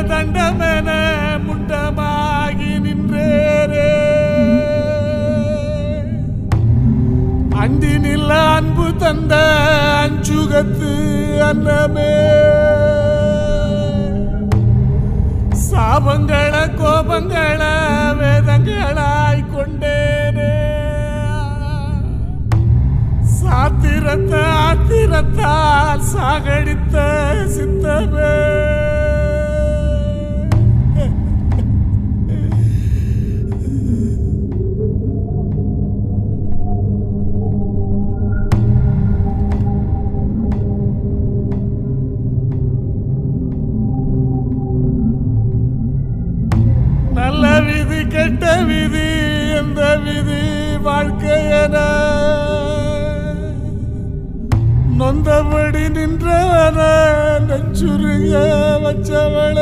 தண்டமென முண்டமாகி நின்றேரே அண்டினில் அன்பு தந்த அஞ்சுகத்து அன்னமே சாபங்கள கோபங்கள வேதங்களாய் கொண்டேனே சாத்திரத்த ஆத்திரத்தால் சாகடித்த சித்தமே நல்ல விதி கெட்ட விதி எந்த விதி வாழ்க்கையன நொந்தபடி நின்றவன நெஞ்சுருக வச்சவள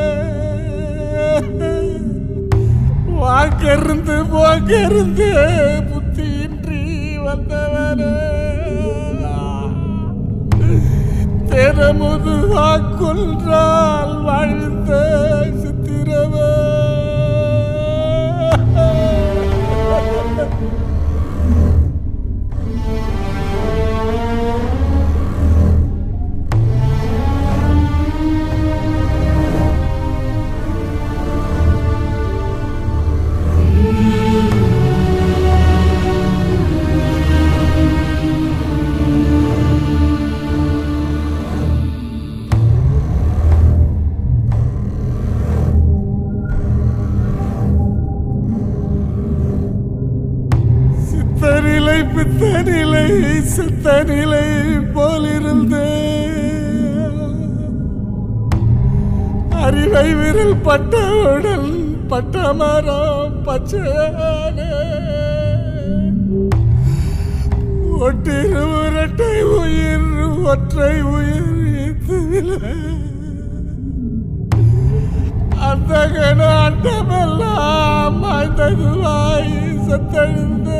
வாக்கருந்து போக்கருந்து புத்தியின்றி வந்தவன திறமுது வாக்குன்றால் வாழ்ந்த சித்திரவ சித்தநிலை பித்தநிலை சித்தநிலை போலிருந்தே அறிவை விரல் பட்டவுடன் பட்ட மரம் பச்சையானே ஒட்டிரு இரட்டை உயிர் ஒற்றை உயிர் ஈத்துவிலே அந்த கண அண்டமெல்லாம் மாய்ந்ததுவாய் சத்தழிந்து